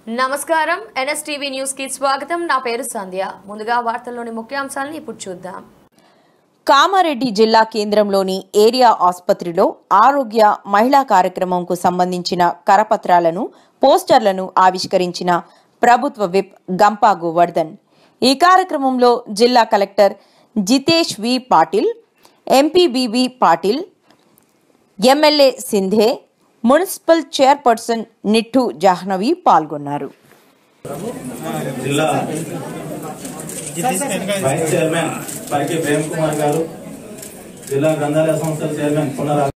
నమస్కారం NSTV news కి స్వాగతం నా పేరు సంధ్య ముందుగా వార్తల్లోని ముఖ్యాంశాలను ఇప్పుడు చూద్దాం కామారెడ్డి జిల్లా కేంద్రంలోని ఏరియా ఆసుపత్రిలో ఆరోగ్య మహిళా కార్యక్రమంకు సంబంధించిన కరపత్రాలను పోస్టర్లను ఆవిష్కరించిన ప్రభుత్వ విప్ గంపా గోవర్ధన్ ఈ కార్యక్రమంలో జిల్లా కలెక్టర్ జితేష్ వి పాటిల్ ఎంపీబీబీ Patil MLA Shinde municipal chairperson Nittu Jahnavi పాల్గొన్నారు జిల్లా వైస్ చైర్మన్ పైకి ప్రేమ్ కుమార్ గారు జిల్లా గ్రంథాలయ సంస్థల చైర్మన్ పునరా